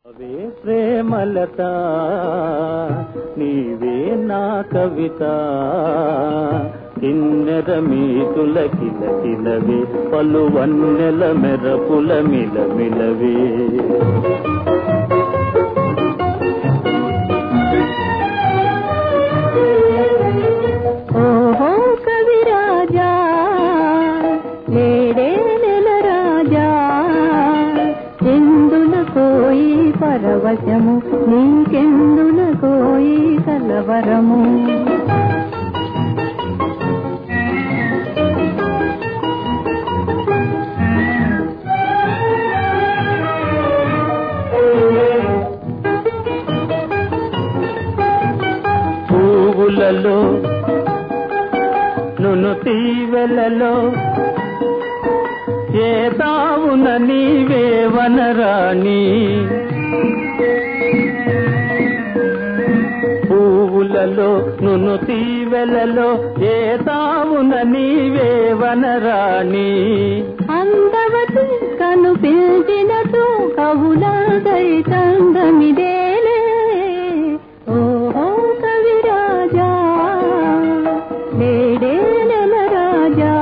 అవే ప్రేమలత నీవే నా కవిత కిన్నెర మీతుల కిలకిలవే పలు వన్నెల మెరపుల మిలమిలవే ఓహో కవిరాజా నేడే నెల రాజా ఎందుల కోయి పరవశము నీకెందుల కోయి కలవరము పువ్వులలో నును తీవెలలో ఏ తావున నీవే వనరాణి పువ్వులలో నును తీవెలలో ఏ తావున నీవే వనరాణి అందవతి కను పిలిచినట్టు కవులదై చందమిదేలే ఓహో కవిరాజా నేడే నెల రాజా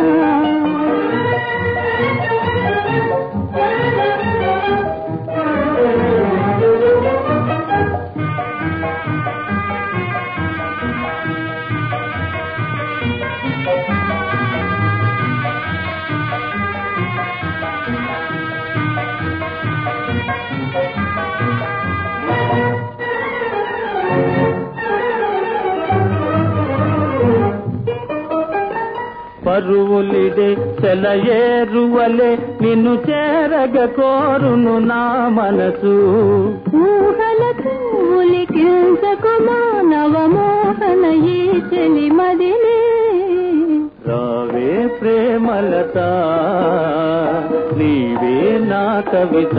పరువులిడే చెలయేరువలే నిన్ను చేరగ కోరును నా మనసు ఊహలకు ఉలికించకు మానవ మోహన ఈ చెలి మదిలే రావే ప్రేమలత నీవే నా కవిత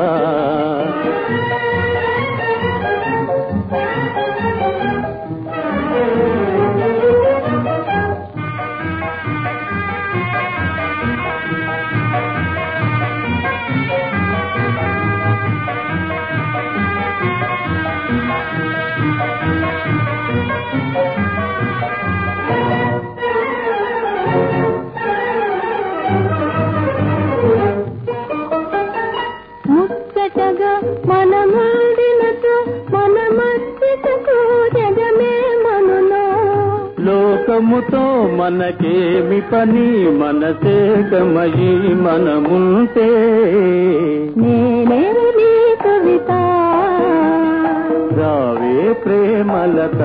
ముచ్చటగా మనమాడినతో మన మధ్యకు జగమే మనులో లోకముతో మనకేమి పని మనసే గమయి మనముంటే నేనే నీ కవిత రావే ప్రేమలత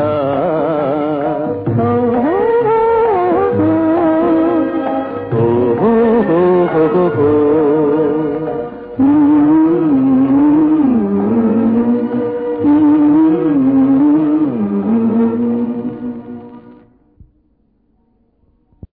ఓహో ఓహో